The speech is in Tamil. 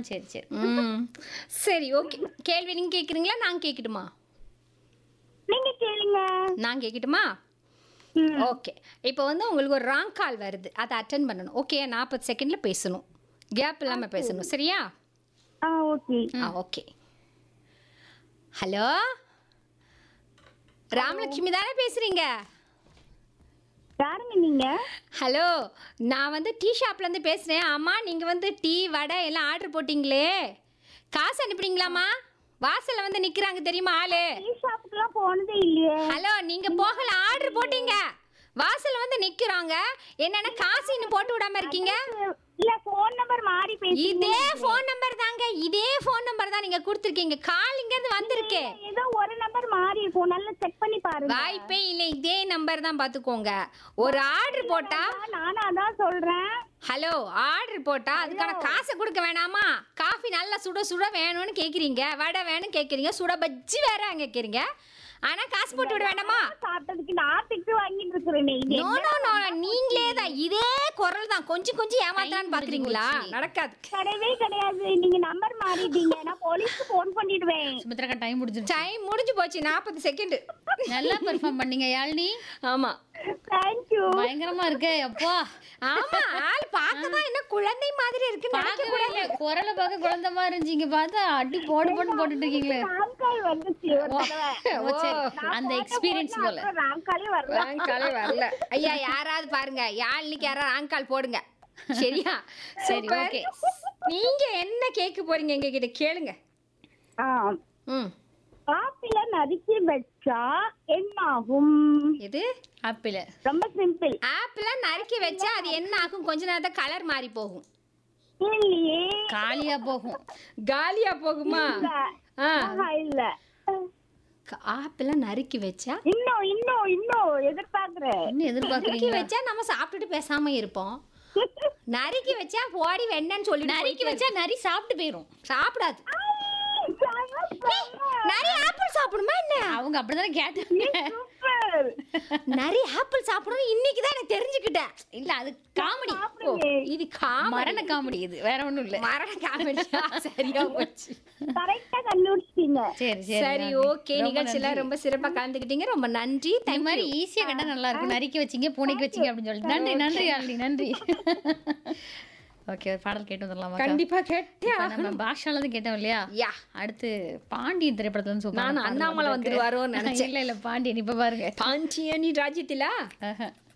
சரி சரி ம் சரி ஓகே கேள்வி நீங்க கேக்குறீங்களா நான் கேட்கட்டுமா நீங்க கேளுங்க நான் கேட்கட்டுமா ம். ஓகே இப்போ வந்து உங்களுக்கு ஒரு ராங் கால் வருது அதை அட்டன் பண்ணணும் ஓகே நாற்பது செகண்ட்ல பேசணும் கேப் இல்லாம பேசணும் சரியா ஆ ஓகே ஆ ஓகே ஹலோ ராமலட்சுமி தானே பேசுறீங்க யாருங்க நீங்க ஹலோ நான் வந்து டீ ஷாப்லேருந்து பேசுகிறேன் அம்மா நீங்கள் வந்து டீ வடை எல்லாம் ஆர்டர் போட்டிங்களே காசு அனுப்புறீங்களாம்மா வாசல்ல வந்து நிற்கிறாங்க தெரியுமா ஆளு டீ ஷாப்புக்குலாம் போனதே இல்லையே ஹலோ நீங்கள் போகல ஆர்டர் போட்டீங்க வாசல்ல வந்து நிற்கிறாங்க என்னென்ன காசு இன்னும் போட்டு விடாம இருக்கீங்க இல்ல போன் நம்பர் மாறி பேசி இதே ஃபோன் நம்பர் தாங்க இதே ஃபோன் நம்பர் தான் நீங்கள் கொடுத்துருக்கீங்க கால் இங்கேருந்து வந்திருக்கு ஏதோ ஒரு நம்பர் மாறி இருக்கும் நல்லா செக் பண்ணி பாருங்க வாய்ப்பே இல்லை இதே நம்பர் தான் பார்த்துக்கோங்க ஒரு ஆர்டர் போட்டா நானும் அதான் சொல்றேன் ஹலோ ஆர்டர் போட்டா அதுக்கான காசை கொடுக்க வேணாமா காஃபி நல்லா சுட சுட வேணும்னு கேக்குறீங்க வடை வேணும் கேக்குறீங்க சுட பஜ்ஜி வேற கேக்குறீங்க ஆனா காசு போட்டு விட வேண்டாமா சாப்பிட்டதுக்கு நான் திட்டு வாங்கிட்டு இருக்கிறேன் இது நோ நோ நோ நீங்களே தான் இதே குரல் தான் கொஞ்சம் கொஞ்சம் ஏமாத்தலான்னு பாக்குறீங்களா நடக்காது கிடையவே கிடையாது நீங்க நம்பர் மாறிட்டீங்க நான் போலீஸ்க்கு போன் பண்ணிடுவேன் சுமித்ராக்கா டைம் முடிஞ்சிருச்சு டைம் முடிஞ்சு போச்சு நாற்பது செகண்ட் நல்லா பெர்ஃபார்ம் பண்ணீங்க யாழினி ஆமா தேங்க்யூ பயங்கரமா இருக்கே அப்பா ஆமா ஆள் பார்க்கதான் என்ன குழந்தை மாதிரி இருக்கு நினைக்க பார்க்கவே இல்லை குரலை பார்க்க குழந்தை மாதிரி இருந்துச்சு பார்த்தா அடி போடு போட்டு போட்டுட்டு இருக்கீங்களே ராங்கால் வந்துச்சு ஒரு தடவை ஓ, சரி அந்த எக்ஸ்பீரியன்ஸ் போல ராங்காலே வரல ராங்காலே வரல ஐயா யாராவது பாருங்க யாழ்னிக்கு யாராவது ராங்கால் போடுங்க சரியா சரி, Super. okay. நீங்க என்ன கேட்க போறீங்க எங்க கிட்ட கேளுங்க ஆ ம் ஆப்பிள நறுக்கி வச்சா என்ன ஆகும் இது ஆப்பிள் ரொம்ப சிம்பிள் ஆப்பிள நறுக்கி வச்சா அது என்ன ஆகும் கொஞ்ச நேரத்துல கலர் மாறி போகும் இல்லையே காலியா போகும் காலியா போகுமா ஆ ஆஹா, இல்ல ஆப்பிள நறுக்கி வச்சா இன்னும் இன்னும் இன்னும் எதிர்பார்க்கிறேன் என்ன நறுக்கி எதிர்பார்க்குறீங்க வச்சா நம்ம சாப்பிட்டுட்டு பேசாம இருப்போம் நறுக்கி வச்சா போடி வெண்ணன்னு சொல்லி நறுக்கி வச்சா நரி சாப்பிட்டு போயிரும் சாப்பிடாது நிறைய ஆப்பிள் சாப்பிடுமா என்ன அவங்க அப்படிதானே கேட்டாங்க சூப்பர் நிறைய ஆப்பிள் சாப்பிடணும் இன்னைக்கு தான் எனக்கு தெரிஞ்சுக்கிட்டேன் இல்ல அது காமெடி ஓ, இது காம மரண காமெடி இது வேற ஒண்ணும் இல்ல மரண காமெடியா சரியா போச்சு கரெக்டா கண்டுபிடிச்சிட்டீங்க சரி சரி சரி நன்றி. ஓகே ரொம்ப நிகழ்ச்சியில நன்றி. ரொம்ப சிறப்பா கலந்துக்கிட்டீங்க ரொம்ப நன்றி இந்த மாதிரி ஈஸியா கண்டா நல்லா இருக்கும் நறுக்கி வச்சீங்க பூனைக்கு வச்சீங்க அப்படின்னு சொல்லிட்டு நன்றி நன்றி ஆல்டி நன்றி ஓகே ஒரு பாடல் கேட்டு வந்துடலாமா கண்டிப்பா கேட்டே இப்ப நம்ம பாஷால இருந்து கேட்டோம் இல்லையா யா அடுத்து பாண்டியன் திரைப்படத்துல இருந்து சூப்பரான நான் பாடல் அண்ணாமலை வந்திருக்கு. வந்துருவாரோன்னு நினைச்சேன் இல்ல இல்ல பாண்டியன் இப்ப பாருங்க பாண்டியனி ராஜ்யத்திலா ஆஹா.